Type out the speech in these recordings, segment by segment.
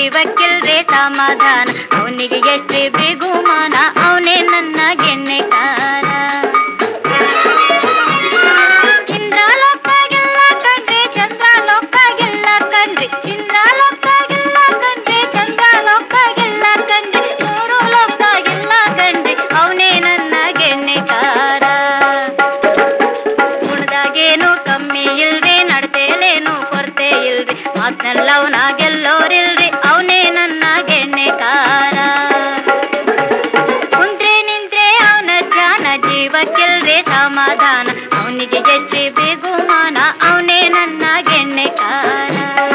ಜೀವಕ್ಕಿಲ್ದೆ ಸಮಾಧಾನ ಅವನಿಗೆ ಎಷ್ಟೇ ಬಿಗುಮಾನ ಅವನೇ ನನ್ನ ಗೆನ್ನೆಕಾರ ಇಂದ್ರಲೋಕಗೆಲ್ಲ ಕಣ್ರಿ ಚಂದ್ರಲೋಕಗೆಲ್ಲ ಕಣ್ರಿ ಇಂದ್ರಲೋಕಗೆಲ್ಲ ಕಣ್ರಿ ಚಂದ್ರಲೋಕಗೆಲ್ಲ ಕಣ್ರಿ ಮೂರು ಲೋಕಗೆಲ್ಲ ಕಣ್ರಿ ಅವನೇ ನನ್ನ ಗೆನ್ನೆಕಾರ ಗುಣದಾಗೇನು ಕಮ್ಮಿ ಇಲ್ರಿ ನಡ್ತೇಲೇನು ಕೊರತೆ ಇಲ್ರಿ ಮಾತ್ನೆಲ್ಲವನ ಗೆಲ್ಲೋರಿಲ್ರಿ ಅವನೇ ನನ್ನ ಗೆನ್ನೆಕಾರ ಕುಂತ್ರೆ ನಿಂತ್ರೆ ಅವನ ಧ್ಯಾನ ಜೀವಕ್ಕಿಲ್ರಿ ಸಮಾಧಾನ ಅವನಿಗೆ ಎಷ್ಟೇ ಬೇಗುಮಾನ ಅವನೇ ನನ್ನ ಗೆನ್ನೆಕಾರ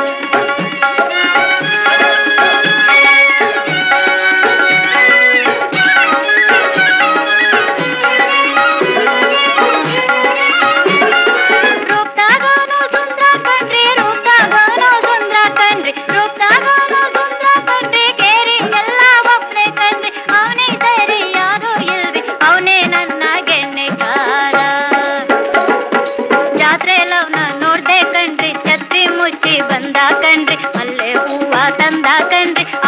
ರೂಪ್ದಾಗನು ಸುಂದ್ರ ಕಣ್ರಿ ರೂಪ್ದಾಗನು ಸುಂದ್ರ ಕಣ್ರಿ ರೂಪ್ದಾಗನು ಸುಂದ್ರ ಕಣ್ರಿ ಕೇರಿ ಎಲ್ಲ ಒಬ್ನೇ ಕಣ್ರಿ ಅವನೇ ಸರಿ ಯಾರು ಇಲ್ರಿ ಅವನೇ ನನ್ನ ಗೆನ್ನೆಕಾರ ಜಾತ್ರೆ ಲವ್ನ ನೋಡ್ದೆ ಕಣ್ರಿ ಛತ್ರಿ ಮುಚ್ಚಿ ಬಂದ ಕಣ್ರಿ ಮಲ್ಲೆ ಹೂವ ತಂದ ಕಣ್ರಿ